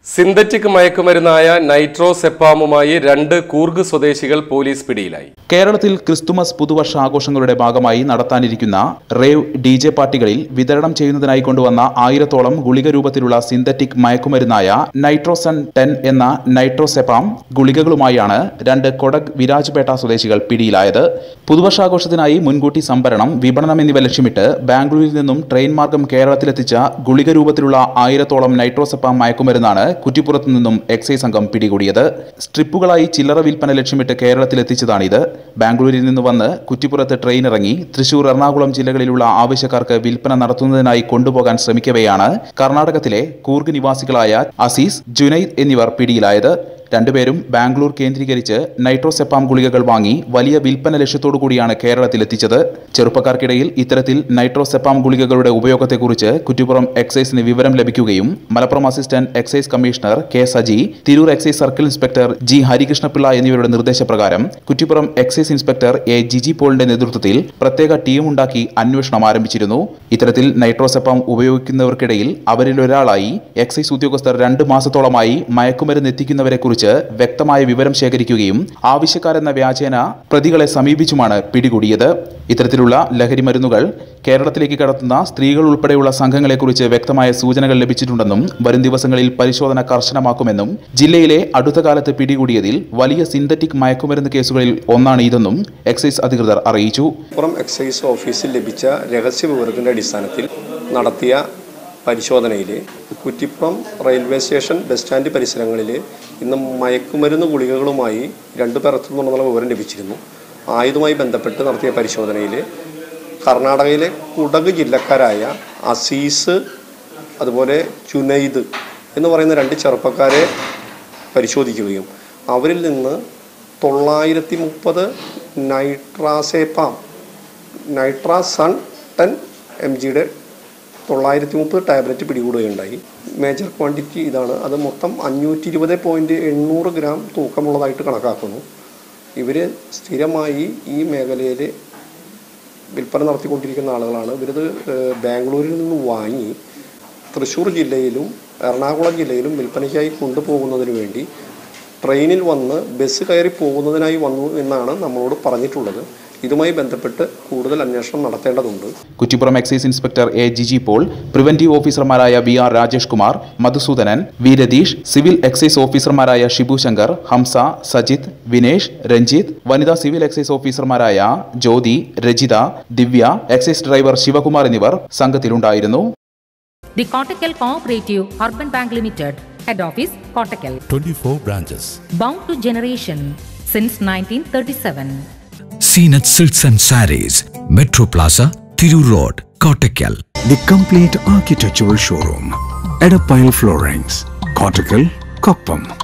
Synthetic മയക്കുമരുന്നായ നൈട്രോസെപ്പാമുമായി രണ്ട് കൂർഗ് സ്വദേശികൾ police പിടിയിലായി കേരളത്തിൽ ക്രിസ്തുമസ് പുതുവർഷ ആഘോഷങ്ങളുടെ ഭാഗമായി നടത്താനിരിക്കുന്ന റേവ് ഡി ജെ പാർട്ടികളിൽ വിതരണം ചെയ്യുന്നതിനായി കൊണ്ടുവന്ന ആയിരത്തോളം ഗുളിക രൂപത്തിലുള്ള സിന്തറ്റിക് മയക്കുമരുന്നായ നൈട്രോസൺ ടെൻ എന്ന നൈട്രോസെപ്പാം ഗുളികകളുമായാണ് രണ്ട് കൊടക് വിരാജ്പേട്ട സ്വദേശികൾ പിടിയിലായത് പുതുവർഷാഘോഷത്തിനായി മുൻകൂട്ടി സംഭരണം വിപണനം എന്നിവ ലക്ഷ്യമിട്ട് ബാംഗ്ലൂരിൽ നിന്നും ട്രെയിൻ മാർഗം കേരളത്തിലെത്തിച്ച ഗുളിക രൂപത്തിലുള്ള ആയിരത്തോളം നൈട്രോസെപ്പാം മയക്കുമരുന്നാണ് കുറ്റിപ്പുറത്തു നിന്നും എക്സൈസ് സംഘം പിടികൂടിയത് സ്ട്രിപ്പുകളായി ചില്ലറ വിൽപ്പന ലക്ഷ്യമിട്ട് കേരളത്തിലെത്തിച്ചതാണിത് ബാംഗ്ലൂരിൽ നിന്ന് വന്ന് കുറ്റിപ്പുറത്ത് ട്രെയിൻ ഇറങ്ങി തൃശൂർ എറണാകുളം ജില്ലകളിലുള്ള ആവശ്യക്കാർക്ക് വിൽപ്പന നടത്തുന്നതിനായി കൊണ്ടുപോകാൻ ശ്രമിക്കവെയാണ് കർണാടകത്തിലെ കൂർഗ് നിവാസികളായ അസീസ് ജുനൈദ് എന്നിവർ പിടിയിലായത് രണ്ടുപേരും ബാംഗ്ലൂർ കേന്ദ്രീകരിച്ച് നൈട്രോസെപ്പാം ഗുളികകൾ വാങ്ങി വലിയ വിൽപ്പന ലക്ഷ്യത്തോടു കൂടിയാണ് കേരളത്തിലെത്തിച്ചത് ചെറുപ്പക്കാർക്കിടയിൽ ഇത്തരത്തിൽ നൈട്രോസെപ്പാം ഗുളികകളുടെ ഉപയോഗത്തെക്കുറിച്ച് കുറ്റിപ്പുറം എക്സൈസിന് വിവരം ലഭിക്കുകയും Malappuram assistant excise commissioner K Saji Tirur excise circle inspector G Harikrishnapillai എന്നിവരുടെ നിർദ്ദേശപ്രകാരം Kuttippuram excise inspector A Jiji പോളിന്റെ നേതൃത്വത്തിൽ പ്രത്യേക ടീമുണ്ടാക്കി അന്വേഷണം ആരംഭിച്ചിരുന്നു ഇത്തരത്തിൽ നൈട്രോസെപ്പാം ഉപയോഗിക്കുന്നവർക്കിടയിൽ അവരിൽ ഒരാളായി എക്സൈസ് ഉദ്യോഗസ്ഥർ രണ്ട് മാസത്തോളമായി മയക്കുമരുന്ന് എത്തിക്കുന്നവരെക്കുറിച്ച് വ്യക്തമായ വിവരം ശേഖരിക്കുകയും ആവശ്യക്കാരെന്ന വ്യാജേന പ്രതികളെ സമീപിച്ചുമാണ് പിടികൂടിയത് ഇത്തരത്തിലുള്ള ലഹരി മരുന്നുകൾ കേരളത്തിലേക്ക് കടത്തുന്ന സ്ത്രീകൾ ഉൾപ്പെടെയുള്ള സംഘങ്ങളെക്കുറിച്ച് വ്യക്തമായ സൂചനകൾ ലഭിച്ചിട്ടുണ്ടെന്നും വരും ദിവസങ്ങളിൽ പരിശോധന കർശനമാക്കുമെന്നും ജില്ലയിലെ അടുത്ത കാലത്ത് പിടികൂടിയതിൽ വലിയ സിന്തറ്റിക് മയക്കുമരുന്ന് കേസുകളിൽ ഒന്നാണ് ഇതെന്നും എക്സൈസ് അധികൃതർ അറിയിച്ചു മലപ്പുറം എക്സൈസ് ഓഫീസിൽ ലഭിച്ച രഹസ്യ വിവരത്തിൻ്റെ അടിസ്ഥാനത്തിൽ നടത്തിയ പരിശോധനയിൽ Kuttippuram railway station bus stand പരിസരങ്ങളിൽ ഇന്ന് മയക്കുമരുന്ന് ഗുളികകളുമായി രണ്ടു പേർ എത്തുന്നുണ്ടെന്നുള്ള വിവരം ലഭിച്ചിരുന്നു ആയുധവുമായി ബന്ധപ്പെട്ട് നടത്തിയ പരിശോധനയിൽ കർണാടകയിലെ കുടക് ജില്ലക്കാരായ അസീസ് അതുപോലെ ചുനൈദ് എന്ന് പറയുന്ന രണ്ട് ചെറുപ്പക്കാരെ പരിശോധിക്കുകയും അവരിൽ നിന്ന് തൊള്ളായിരത്തി മുപ്പത് nitrazepam Nitrosun ten M ജിയുടെ തൊള്ളായിരത്തി മുപ്പത് ടാബ്ലറ്റ് പിടികൂടുകയുണ്ടായി മേജർ ക്വാണ്ടിറ്റി ഇതാണ് അത് മൊത്തം അഞ്ഞൂറ്റി ഇരുപത് പോയിൻറ്റ് എണ്ണൂറ് ഗ്രാം തൂക്കമുള്ളതായിട്ട് കണക്കാക്കുന്നു ഇവർ സ്ഥിരമായി ഈ മേഖലയിൽ വിൽപ്പന നടത്തിക്കൊണ്ടിരിക്കുന്ന ആളുകളാണ് ഇവരിത് ഏഹ്, ബാംഗ്ലൂരിൽ നിന്ന് വാങ്ങി തൃശ്ശൂർ ജില്ലയിലും എറണാകുളം ജില്ലയിലും വിൽപ്പനയ്ക്കായി കൊണ്ടുപോകുന്നതിന് വേണ്ടി ട്രെയിനിൽ വന്ന് ബസ് കയറി പോകുന്നതിനായി വന്നു എന്നാണ് നമ്മളോട് പറഞ്ഞിട്ടുള്ളത് ഇതുമായി ബന്ധപ്പെട്ട് കൂടുതൽ അന്വേഷണം നടത്തേണ്ടതുണ്ട് Kuttippuram excise inspector A Jiji Paul preventive ഓഫീസർമാരായ V R Rajesh Kumar Madhusoodanan V Ratheesh civil excise ഓഫീസർമാരായ ഷിബു ശങ്കർ ഹംസ സജിത് വിനേഷ് രഞ്ജിത്ത് വനിതാ സിവിൽ എക്സൈസ് ഓഫീസർമാരായ ജ്യോതി രജിത ദിവ്യ എക്സൈസ് ഡ്രൈവർ ശിവകുമാർ എന്നിവർ സംഘത്തിലുണ്ടായിരുന്നു The Kottakkal Cooperative Urban Bank Limited, Head Office, Kottakkal. 24 branches. Bound to generation since 1937. Seenat Silks and Saris, Metro Plaza, Thiru Road, Kottakkal. The complete architectural showroom. Edapile Floorings. Cortical, Koppam.